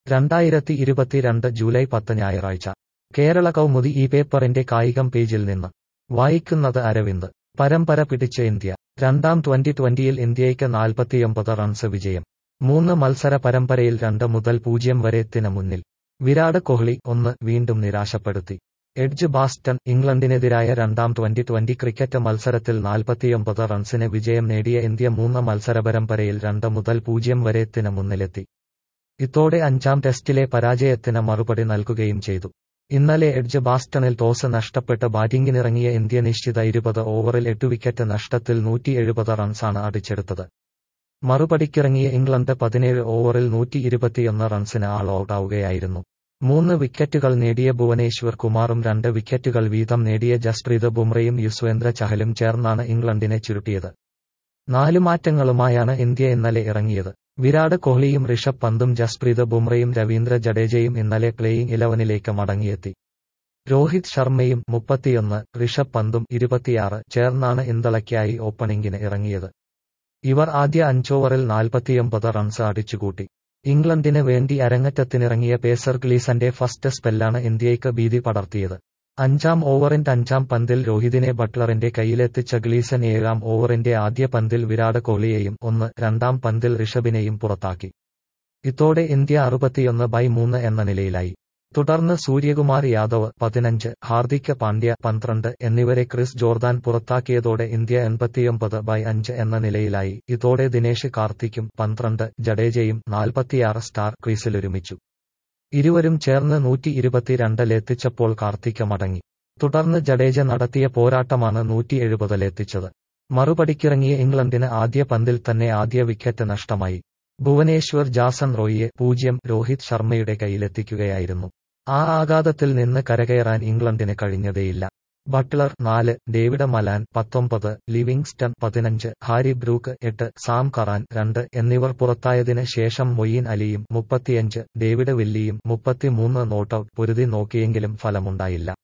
രണ്ടായിരത്തി ഇരുപത്തിരണ്ട് ജൂലൈ പത്ത് ഞായറാഴ്ച കേരള കൗമുദി ഈ പേപ്പറിന്റെ കായികം പേജിൽ നിന്ന് വായിക്കുന്നത് അരവിന്ദ് പരമ്പര പിടിച്ച ഇന്ത്യ രണ്ടാം ട്വന്റി ട്വന്റിയിൽ ഇന്ത്യയ്ക്ക് നാൽപ്പത്തിയൊമ്പത് റൺസ് വിജയം മൂന്ന് മത്സര പരമ്പരയിൽ രണ്ട് മുതൽ പൂജ്യം വരെ എത്തിന് മുന്നിൽ വിരാട് കോഹ്ലി ഒന്ന് വീണ്ടും നിരാശപ്പെടുത്തി എഡ്ജ് ബാസ്റ്റൺ ഇംഗ്ലണ്ടിനെതിരായ രണ്ടാം ട്വന്റി ട്വന്റി ക്രിക്കറ്റ് മത്സരത്തിൽ നാൽപ്പത്തിയൊമ്പത് റൺസിന് വിജയം നേടിയ ഇന്ത്യ മൂന്ന് മത്സര പരമ്പരയിൽ രണ്ട് മുതൽ പൂജ്യം വരെ എത്തിന് മുന്നിലെത്തി ഇതോടെ അഞ്ചാം ടെസ്റ്റിലെ പരാജയത്തിന് മറുപടി നൽകുകയും ചെയ്തു ഇന്നലെ എഡ്ജ് ബാസ്റ്റണിൽ ടോസ് നഷ്ടപ്പെട്ട് ബാറ്റിംഗിനിറങ്ങിയ ഇന്ത്യ നിശ്ചിത ഇരുപത് ഓവറിൽ എട്ട് വിക്കറ്റ് നഷ്ടത്തിൽ നൂറ്റി എഴുപത് റൺസാണ് അടിച്ചെടുത്തത് മറുപടിക്കിറങ്ങിയ ഇംഗ്ലണ്ട് പതിനേഴ് ഓവറിൽ നൂറ്റി ഇരുപത്തിയൊന്ന് റൺസിന് ആൾ ഔട്ടാവുകയായിരുന്നു മൂന്ന് വിക്കറ്റുകൾ നേടിയ ഭുവനേശ്വർ കുമാറും രണ്ട് വിക്കറ്റുകൾ വീതം നേടിയ ജസ്പ്രീത് ബുംറയും യുസ്വേന്ദ്ര ചഹലും ചേർന്നാണ് ഇംഗ്ലണ്ടിനെ ചുരുട്ടിയത് നാലു മാറ്റങ്ങളുമായാണ് ഇന്ത്യ ഇന്നലെ ഇറങ്ങിയത് വിരാട് കോഹ്ലിയും ഋഷഭ് പന്തും ജസ്പ്രീത് ബുംറയും രവീന്ദ്ര ജഡേജയും ഇന്നലെ പ്ലേയിംഗ് ഇലവനിലേക്ക് മടങ്ങിയെത്തി രോഹിത് ശർമ്മയും മുപ്പത്തിയൊന്ന് ഋഷഭ് പന്തും ഇരുപത്തിയാറ് ചേർന്നാണ് ഇന്തളയ്ക്കായി ഓപ്പണിംഗിന് ഇറങ്ങിയത് ഇവർ ആദ്യ അഞ്ചോവറിൽ നാൽപ്പത്തിയൊമ്പത് റൺസ് അടിച്ചുകൂട്ടി ഇംഗ്ലണ്ടിന് വേണ്ടി അരങ്ങറ്റത്തിനിറങ്ങിയ പേസർ ഗ്ലീസന്റെ ഫസ്റ്റ് സ്പെല്ലാണ് ഇന്ത്യയ്ക്ക് ഭീതി പടർത്തിയത് അഞ്ചാം ഓവറിന്റെ അഞ്ചാം പന്തിൽ രോഹിതിനെ ബട്ട്ലറിന്റെ കയ്യിലെത്തിച്ച ഗ്ലീസൻ ഏഴാം ഓവറിന്റെ ആദ്യ പന്തിൽ വിരാട് കോഹ്ലിയെയും ഒന്ന് രണ്ടാം പന്തിൽ ഋഷഭിനെയും പുറത്താക്കി ഇതോടെ ഇന്ത്യ അറുപത്തിയൊന്ന് ബൈ മൂന്ന് എന്ന നിലയിലായി തുടർന്ന് സൂര്യകുമാർ യാദവ് പതിനഞ്ച് ഹാർദിക് പാണ്ഡ്യ പന്ത്രണ്ട് എന്നിവരെ ക്രിസ് ജോർദാൻ പുറത്താക്കിയതോടെ ഇന്ത്യ എൺപത്തിയൊമ്പത് ബൈ അഞ്ച് എന്ന നിലയിലായി ഇതോടെ ദിനേശ് കാർത്തിക്കും പന്ത്രണ്ട് ജഡേജയും നാൽപ്പത്തിയാറ് സ്റ്റാർ ക്രീസിലൊരുമിച്ചു ഇരുവരും ചേർന്ന് നൂറ്റി ഇരുപത്തിരണ്ടിലെത്തിച്ചപ്പോൾ കാർത്തിക് മടങ്ങി തുടർന്ന് ജഡേജ നടത്തിയ പോരാട്ടമാണ് നൂറ്റി എഴുപതിലെത്തിച്ചത് മറുപടിക്കിറങ്ങിയ ഇംഗ്ലണ്ടിന് ആദ്യ പന്തിൽ തന്നെ ആദ്യ വിക്കറ്റ് നഷ്ടമായി ഭുവനേശ്വർ ജാസൻ റോയിയെ പൂജ്യം രോഹിത് ശർമ്മയുടെ കയ്യിലെത്തിക്കുകയായിരുന്നു ആ ആഘാതത്തിൽ നിന്ന് കരകയറാൻ ഇംഗ്ലണ്ടിന് കഴിഞ്ഞതേയില്ല ബട്ട്ലർ നാല് ഡേവിഡ് മലാൻ പത്തൊമ്പത് ലിവിങ്സ്റ്റൺ പതിനഞ്ച് ഹാരി ബ്രൂക്ക് എട്ട് സാം കറാൻ രണ്ട് എന്നിവർ പുറത്തായതിന് ശേഷം മൊയ്യീൻ അലിയും മുപ്പത്തിയഞ്ച് ഡേവിഡ് വില്ലിയും മുപ്പത്തിമൂന്ന് നോട്ടൌട്ട് പൊരുതി നോക്കിയെങ്കിലും ഫലമുണ്ടായില്ല